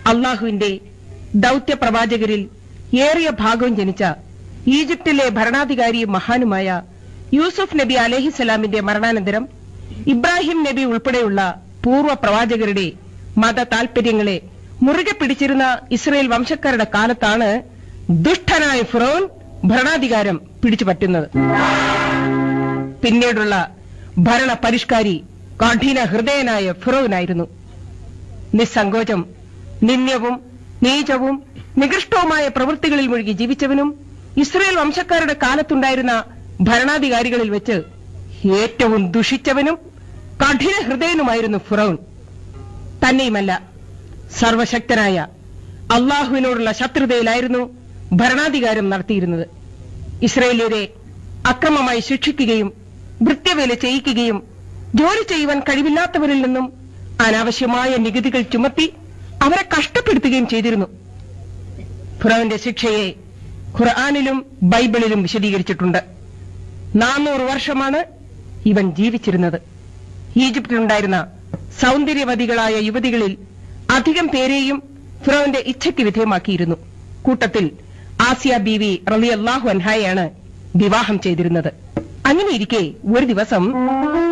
അള്ളാഹുവിന്റെ ദൌത്യ പ്രവാചകരിൽ ഏറിയ ഭാഗവും ജനിച്ച ഈജിപ്തിലെ ഭരണാധികാരിയും മഹാനുമായ യൂസുഫ് നബി അലഹിസലാമിന്റെ മരണാനന്തരം ഇബ്രാഹിം നബി ഉൾപ്പെടെയുള്ള പൂർവ്വ പ്രവാചകരുടെ മത താൽപര്യങ്ങളെ മുറുകെ പിടിച്ചിരുന്ന ഇസ്രയേൽ വംശക്കാരുടെ കാലത്താണ് ദുഷ്ടനായ ഫിറോൻ ഭരണാധികാരം പിടിച്ചുപറ്റുന്നത് പിന്നീടുള്ള ഭരണ പരിഷ്കാരി കഠിന ഹൃദയനായ ഫിറോനായിരുന്നു നിസ്സങ്കോചം നിന്ദ്യവും നീചവും നികൃഷ്ടവുമായ പ്രവൃത്തികളിൽ മുഴുകി ജീവിച്ചവനും ഇസ്രയേൽ വംശക്കാരുടെ കാലത്തുണ്ടായിരുന്ന ഭരണാധികാരികളിൽ വെച്ച് ഏറ്റവും ദുഷിച്ചവനും കഠിന ഹൃദയനുമായിരുന്നു ഫിറോൻ തന്നെയുമല്ല സർവശക്തനായ അള്ളാഹുവിനോടുള്ള ശത്രുതയിലായിരുന്നു ഭരണാധികാരം നടത്തിയിരുന്നത് ഇസ്രയേലിയരെ അക്രമമായി ശിക്ഷിക്കുകയും വൃത്യവേല ചെയ്യിക്കുകയും ജോലി ചെയ്യുവാൻ കഴിവില്ലാത്തവരിൽ നിന്നും അനാവശ്യമായ നികുതികൾ ചുമത്തി അവരെ കഷ്ടപ്പെടുത്തുകയും ചെയ്തിരുന്നു ഫിറോന്റെ ശിക്ഷയെ ഖുർആാനിലും ബൈബിളിലും വിശദീകരിച്ചിട്ടുണ്ട് നാനൂറ് വർഷമാണ് ഇവൻ ജീവിച്ചിരുന്നത് ഈജിപ്തിലുണ്ടായിരുന്ന സൗന്ദര്യവതികളായ യുവതികളിൽ അധികം പേരെയും ഫിറോന്റെ ഇച്ഛയ്ക്ക് വിധേയമാക്കിയിരുന്നു കൂട്ടത്തിൽ ആസിയ ബീവി റളിയല്ലാഹു അൻഹായാണ് വിവാഹം ചെയ്തിരുന്നത് അങ്ങനെയിരിക്കെ ഒരു ദിവസം